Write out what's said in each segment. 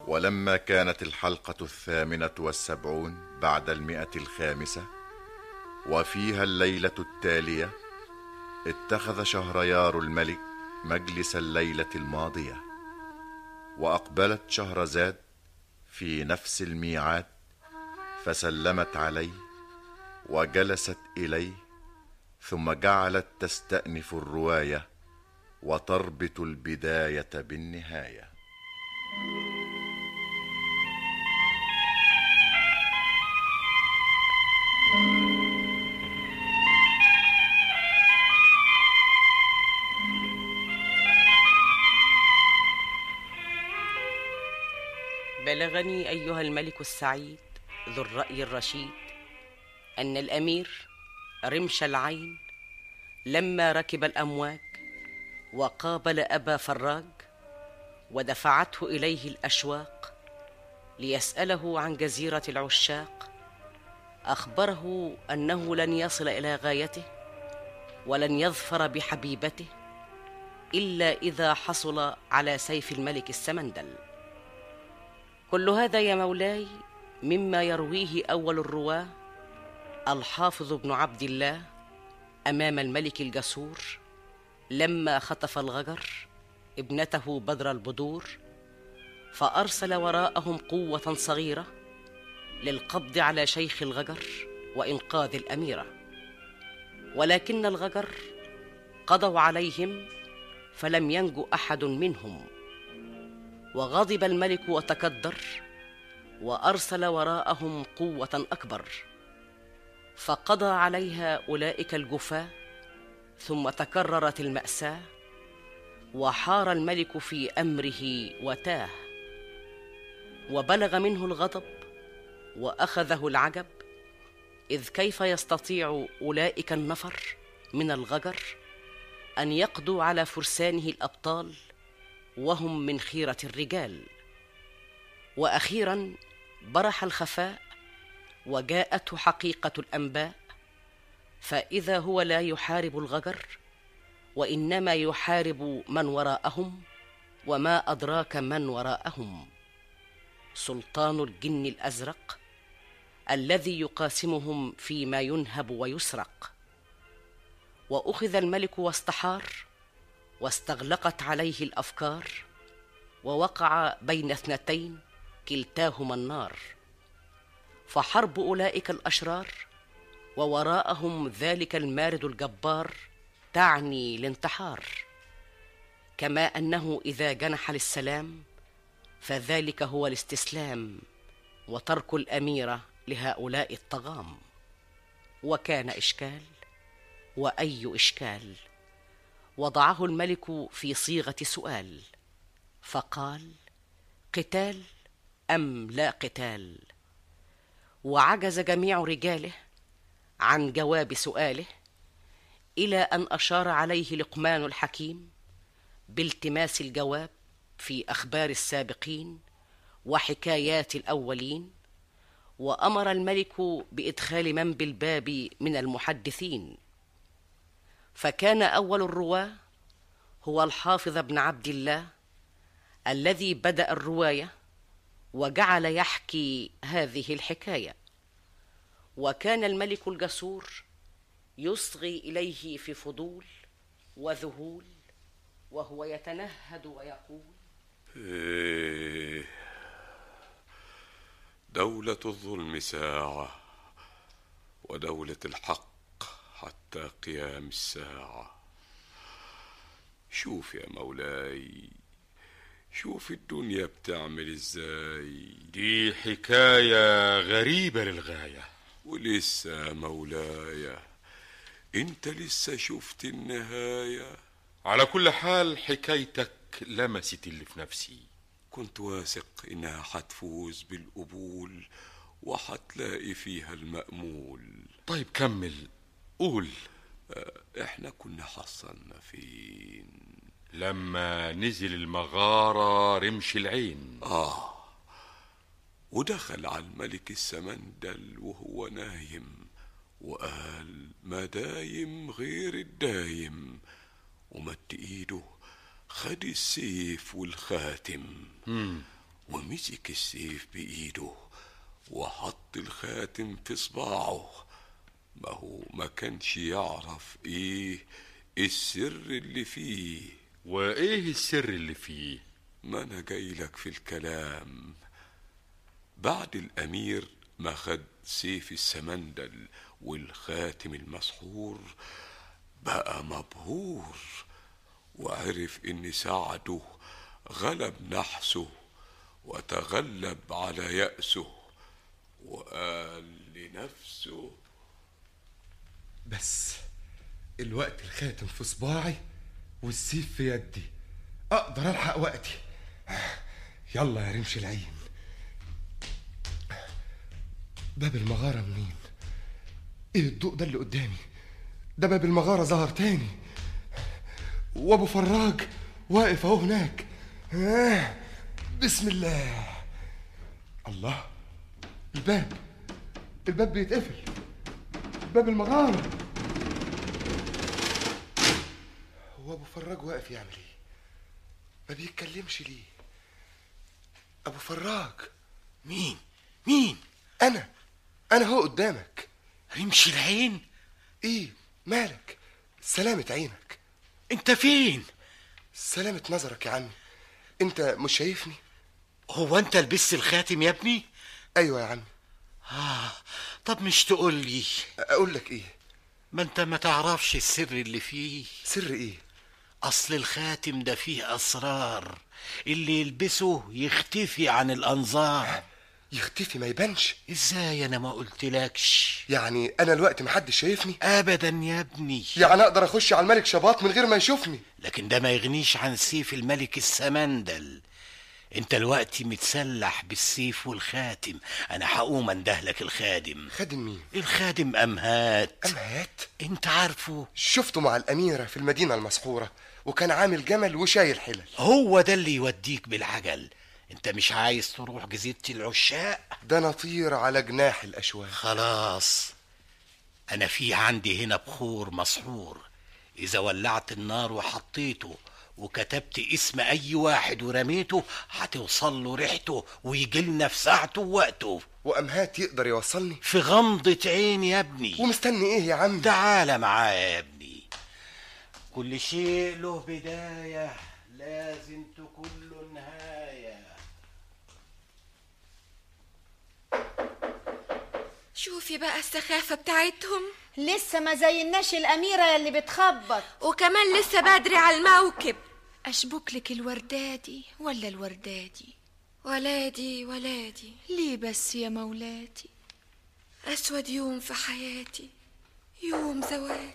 ولما كانت الحلقة الثامنة والسبعون بعد المئة الخامسة وفيها الليلة التالية اتخذ شهريار الملك مجلس الليلة الماضية وأقبلت شهرزاد في نفس الميعاد فسلمت عليه وجلست إليه ثم جعلت تستأنف الرواية وتربط البداية بالنهاية بلغني ايها الملك السعيد ذو الراي الرشيد ان الامير رمش العين لما ركب الامواج وقابل ابا فراج ودفعته اليه الاشواق ليساله عن جزيره العشاق اخبره انه لن يصل الى غايته ولن يظفر بحبيبته الا اذا حصل على سيف الملك السمندل كل هذا يا مولاي مما يرويه اول الرواه الحافظ بن عبد الله امام الملك الجسور لما خطف الغجر ابنته بدر البدور فارسل وراءهم قوه صغيره للقبض على شيخ الغجر وانقاذ الاميره ولكن الغجر قضوا عليهم فلم ينجو احد منهم وغضب الملك وتكدر وارسل وراءهم قوه اكبر فقضى عليها اولئك الجفاه ثم تكررت الماساه وحار الملك في امره وتاه وبلغ منه الغضب واخذه العجب اذ كيف يستطيع اولئك النفر من الغجر ان يقضوا على فرسانه الابطال وهم من خيره الرجال واخيرا برح الخفاء وجاءته حقيقه الانباء فاذا هو لا يحارب الغجر وانما يحارب من وراءهم وما ادراك من وراءهم سلطان الجن الازرق الذي يقاسمهم فيما ينهب ويسرق واخذ الملك واستحار واستغلقت عليه الافكار ووقع بين اثنتين كلتاهما النار فحرب اولئك الاشرار ووراءهم ذلك المارد الجبار تعني الانتحار كما انه اذا جنح للسلام فذلك هو الاستسلام وترك الاميره لهؤلاء الطغام وكان اشكال واي اشكال وضعه الملك في صيغه سؤال فقال قتال ام لا قتال وعجز جميع رجاله عن جواب سؤاله الى ان اشار عليه لقمان الحكيم بالتماس الجواب في اخبار السابقين وحكايات الاولين وامر الملك بادخال من بالباب من المحدثين فكان اول الرواه هو الحافظ بن عبد الله الذي بدا الروايه وجعل يحكي هذه الحكايه وكان الملك الجسور يصغي اليه في فضول وذهول وهو يتنهد ويقول إيه دولة الظلم ساعة ودولة الحق حتى قيام الساعة شوف يا مولاي شوف الدنيا بتعمل ازاي دي حكاية غريبة للغاية ولسه يا مولاي انت لسه شفت النهاية على كل حال حكايتك لمست اللي في نفسي كنت واثق انها حتفوز بالقبول وحتلاقي فيها المأمول طيب كمل قول احنا كنا حصلنا فين لما نزل المغارة رمش العين آه ودخل على الملك السمندل وهو نايم وقال ما دايم غير الدايم ومد ايده خد السيف والخاتم مم. ومسك السيف بإيده وحط الخاتم في صباعه ما هو ما كانش يعرف ايه السر اللي فيه وايه السر اللي فيه ما انا جاي لك في الكلام بعد الامير ما خد سيف السمندل والخاتم المسحور بقى مبهور وعرف ان سعده غلب نحسه وتغلب على يأسه وقال لنفسه بس الوقت الخاتم في صباعي والسيف في يدي اقدر الحق وقتي يلا يا رمش العين باب المغارة منين ايه الضوء ده اللي قدامي ده باب المغارة ظهر تاني وابو فراج واقف اهو هناك آه. بسم الله الله الباب الباب بيتقفل باب المغارة هو ابو فراج واقف يعمل ايه ما بيتكلمش ليه ابو فراج مين مين انا انا هو قدامك رمش العين ايه مالك سلامة عينك انت فين سلامة نظرك يا عمي انت مش شايفني هو انت لبست الخاتم يا ابني ايوه يا عمي آه طب مش تقول لي اقول لك ايه ما انت ما تعرفش السر اللي فيه سر ايه اصل الخاتم ده فيه اسرار اللي يلبسه يختفي عن الانظار يختفي ما يبانش ازاي انا ما قلتلكش يعني انا الوقت محدش شايفني ابدا يا ابني يعني اقدر اخش على الملك شباط من غير ما يشوفني لكن ده ما يغنيش عن سيف الملك السمندل انت الوقت متسلح بالسيف والخاتم انا هقوم اندهلك الخادم خادم مين الخادم امهات امهات انت عارفه شفته مع الاميرة في المدينة المسحورة وكان عامل جمل وشايل حلل هو ده اللي يوديك بالعجل انت مش عايز تروح جزيرة العشاق ده نطير على جناح الاشواق خلاص انا في عندي هنا بخور مسحور اذا ولعت النار وحطيته وكتبت اسم اي واحد ورميته هتوصل له ريحته ويجي لنا في ساعته ووقته وامهات يقدر يوصلني في غمضة عين يا ابني ومستني ايه يا عم تعال معايا يا ابني كل شيء له بداية لازم تكون له نهاية شوفي بقى السخافة بتاعتهم لسه ما زيناش الأميرة يلي بتخبط وكمان لسه بدري على الموكب أشبك لك الوردادي ولا الوردادي ولادي ولادي ليه بس يا مولاتي أسود يوم في حياتي يوم زواجي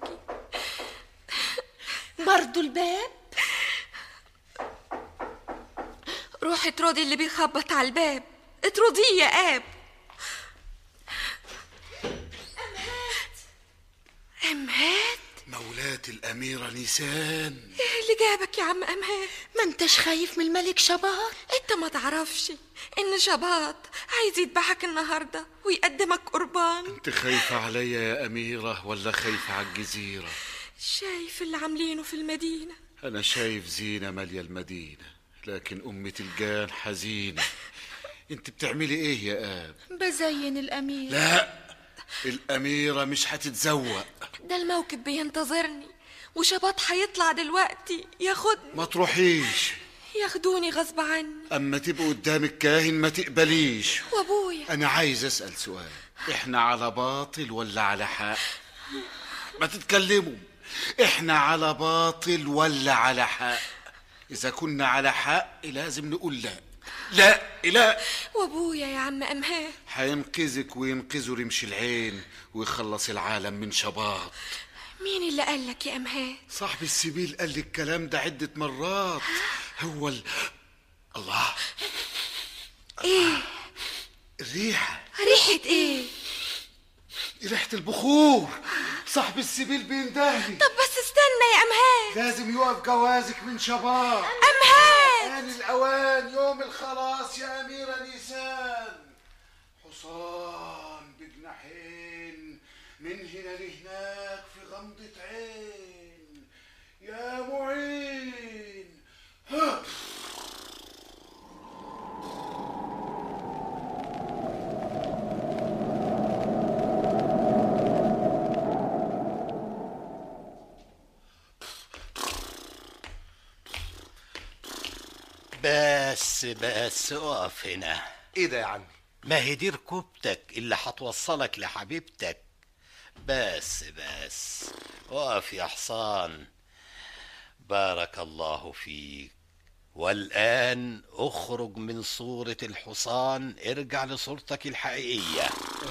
برضو الباب روحي اطردي اللي بيخبط على الباب اطرديه يا اب أمهات أمهات مولات الأميرة نيسان ايه اللي جابك يا عم أمهات ما انتش خايف من الملك شباط انت ما تعرفش ان شباط عايز يذبحك النهارده ويقدمك قربان انت خايفة عليا يا أميرة ولا خايفة على الجزيرة شايف اللي عاملينه في المدينة أنا شايف زينة مالية المدينة لكن أمة الجان حزينة انت بتعملي ايه يا آب بزين الأمير لا الأميرة مش هتتزوق ده الموكب بينتظرني وشباط هيطلع دلوقتي ياخدني ما تروحيش ياخدوني غصب عني أما تبقى قدام الكاهن ما تقبليش وابويا أنا عايز أسأل سؤال إحنا على باطل ولا على حق ما تتكلموا إحنا على باطل ولا على حق إذا كنا على حق لازم نقول لا لا لا وابويا يا عم أمهات هينقذك وينقذه رمش العين ويخلص العالم من شباط مين اللي قالك يا أمهات صاحب السبيل قال لي الكلام ده عدة مرات هو ال... الله ايه الريحة ريحة ايه ريحة البخور صاحب السبيل بيندهلي طب بس استنى يا أمهات لازم يقف جوازك من شباب أمهات آن الأوان يوم الخلاص يا أميرة نيسان حصان بجناحين من هنا لهناك في غمضة عين يا معين ها بس بس اقف هنا ايه ده يا عمي ما هي دي ركوبتك اللي هتوصلك لحبيبتك بس بس اقف يا حصان بارك الله فيك والآن اخرج من صورة الحصان ارجع لصورتك الحقيقية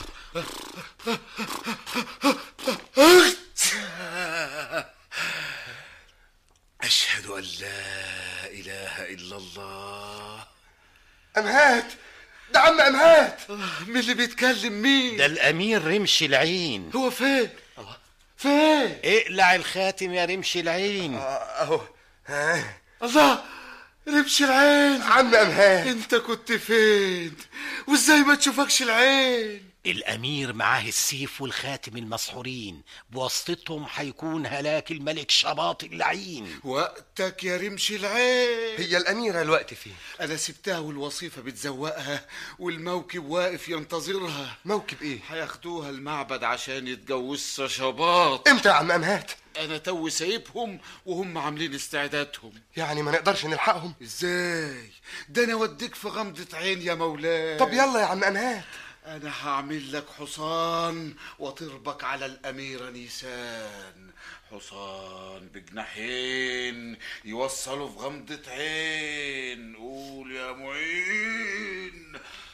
أشهد أن لا إله إلا الله امهات ده عم امهات مين اللي بيتكلم مين ده الأمير رمش العين هو فين فين اقلع الخاتم يا رمش العين اهو ها الله رمش العين عم امهات انت كنت فين وازاي ما تشوفكش العين الأمير معاه السيف والخاتم المسحورين بواسطتهم هيكون هلاك الملك شباط اللعين وقتك يا رمش العين هي الاميره الوقت فين انا سبتها والوصيفه بتزوقها والموكب واقف ينتظرها موكب ايه هياخدوها المعبد عشان يتجوزها شباط امتى يا عم امهات انا تو سايبهم وهم عاملين استعدادهم يعني ما نقدرش نلحقهم ازاي ده انا اوديك في غمضة عين يا مولاي طب يلا يا عم امهات انا هعمل لك حصان وتربك على الاميرة نيسان حصان بجناحين يوصلوا في غمضة عين قول يا معين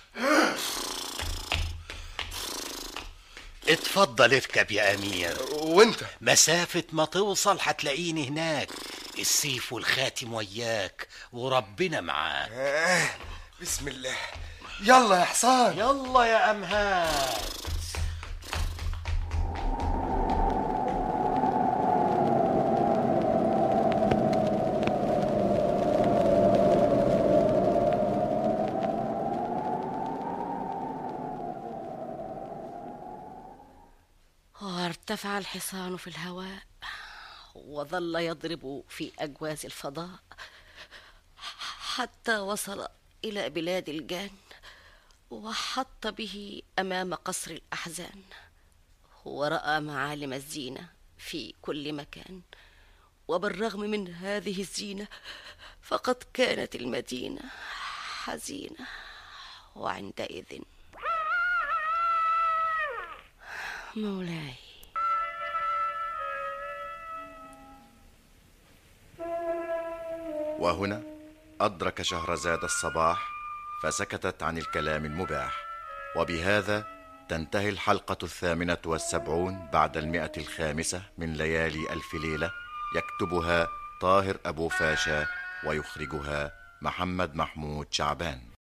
اتفضل اركب يا أمير وانت مسافة ما توصل هتلاقيني هناك السيف والخاتم وياك وربنا معاك آه. بسم الله يلا يا حصان يلا يا أمهات وارتفع الحصان في الهواء وظل يضرب في أجواز الفضاء حتى وصل إلى بلاد الجان وحط به أمام قصر الأحزان ورأى معالم الزينة في كل مكان وبالرغم من هذه الزينة فقد كانت المدينة حزينة وعندئذ مولاي وهنا أدرك شهرزاد الصباح فسكتت عن الكلام المباح وبهذا تنتهي الحلقة الثامنة والسبعون بعد المئة الخامسة من ليالي ألف ليلة يكتبها طاهر أبو فاشا ويخرجها محمد محمود شعبان